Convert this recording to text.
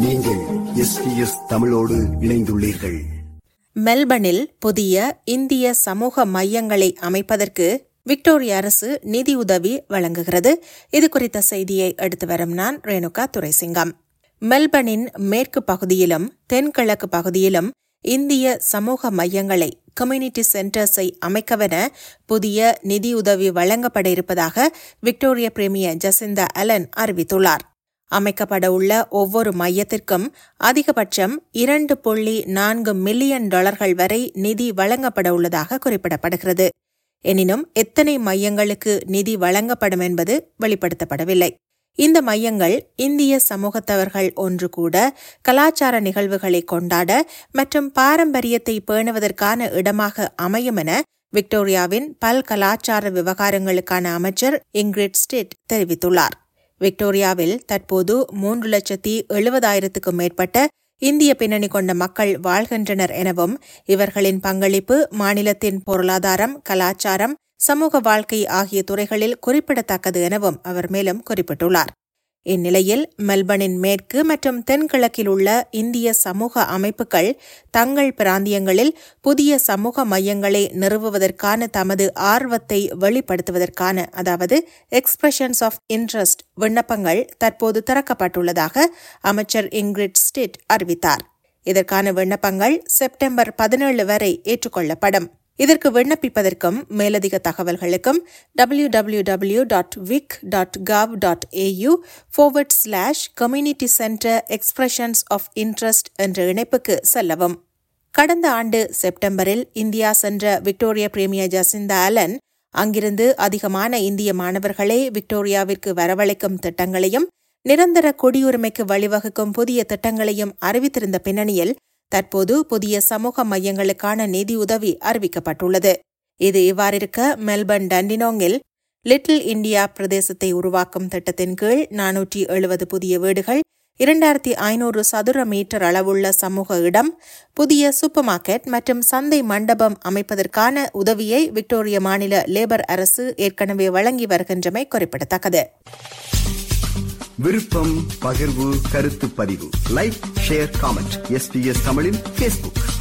நீங்கள் எஸ்பிஎஸ் தமிழோடு இணைந்துள்ளீர்கள் மெல்பர்னில் புதிய இந்திய சமூக மையங்களை அமைப்பதற்கு விக்டோரியா அரசு நிதியுதவி வழங்குகிறது இது குறித்த செய்தியை எடுத்து வரும் நான் ரேணுகா துரைசிங்கம் மெல்பர்னின் மேற்கு பகுதியிலும் தென்கிழக்கு பகுதியிலும் இந்திய சமூக மையங்களை கம்யூனிட்டி சென்டர்ஸை அமைக்கவென புதிய நிதியுதவி வழங்கப்பட இருப்பதாக விக்டோரியா பிரேமியர் ஜசிந்தா அலன் அறிவித்துள்ளார் அமைக்கப்பட உள்ள ஒவ்வொரு மையத்திற்கும் அதிகபட்சம் இரண்டு புள்ளி நான்கு மில்லியன் டாலர்கள் வரை நிதி வழங்கப்பட உள்ளதாக குறிப்பிடப்படுகிறது எனினும் எத்தனை மையங்களுக்கு நிதி வழங்கப்படும் என்பது வெளிப்படுத்தப்படவில்லை இந்த மையங்கள் இந்திய சமூகத்தவர்கள் ஒன்று கூட கலாச்சார நிகழ்வுகளை கொண்டாட மற்றும் பாரம்பரியத்தை பேணுவதற்கான இடமாக அமையும் என விக்டோரியாவின் பல் கலாச்சார விவகாரங்களுக்கான அமைச்சர் இங்கிரிட் ஸ்டேட் தெரிவித்துள்ளார் விக்டோரியாவில் தற்போது மூன்று லட்சத்தி எழுபதாயிரத்துக்கும் மேற்பட்ட இந்திய பின்னணி கொண்ட மக்கள் வாழ்கின்றனர் எனவும் இவர்களின் பங்களிப்பு மாநிலத்தின் பொருளாதாரம் கலாச்சாரம் சமூக வாழ்க்கை ஆகிய துறைகளில் குறிப்பிடத்தக்கது எனவும் அவர் மேலும் குறிப்பிட்டுள்ளார் இந்நிலையில் மெல்பர்னின் மேற்கு மற்றும் தென்கிழக்கில் உள்ள இந்திய சமூக அமைப்புகள் தங்கள் பிராந்தியங்களில் புதிய சமூக மையங்களை நிறுவுவதற்கான தமது ஆர்வத்தை வெளிப்படுத்துவதற்கான அதாவது எக்ஸ்பிரஷன்ஸ் ஆஃப் இன்ட்ரெஸ்ட் விண்ணப்பங்கள் தற்போது திறக்கப்பட்டுள்ளதாக அமைச்சர் இங்கிரிட் ஸ்டேட் அறிவித்தார் இதற்கான விண்ணப்பங்கள் செப்டம்பர் பதினேழு வரை ஏற்றுக்கொள்ளப்படும் இதற்கு விண்ணப்பிப்பதற்கும் மேலதிக தகவல்களுக்கும் W W W dot vic dot gov dot A U forward slash community centre expressions of interest என்ற இணைப்புக்கு செல்லவும் கடந்த ஆண்டு செப்டம்பரில் இந்தியா சென்ற விக்டோரியா பிரேமியர் ஜசிந்தா அலன் அங்கிருந்து அதிகமான இந்திய மாணவர்களை விக்டோரியாவிற்கு வரவழைக்கும் திட்டங்களையும் நிரந்தர குடியுரிமைக்கு வழிவகுக்கும் புதிய திட்டங்களையும் அறிவித்திருந்த பின்னணியில் தற்போது புதிய சமூக மையங்களுக்கான நிதியுதவி அறிவிக்கப்பட்டுள்ளது இது இவ்வாறிருக்க மெல்பர்ன் டண்டினோங்கில் லிட்டில் இந்தியா பிரதேசத்தை உருவாக்கும் திட்டத்தின் கீழ் நானூற்றி எழுபது புதிய வீடுகள் இரண்டாயிரத்தி ஐநூறு சதுர மீட்டர் அளவுள்ள சமூக இடம் புதிய சூப்பர் மார்க்கெட் மற்றும் சந்தை மண்டபம் அமைப்பதற்கான உதவியை விக்டோரிய மாநில லேபர் அரசு ஏற்கனவே வழங்கி வருகின்றமை குறிப்பிடத்தக்கது விருப்பம் பகிர்வு கருத்து பதிவு லைக் ஷேர் காமெண்ட் எஸ்பிஎஸ் தமிழின் பேஸ்புக்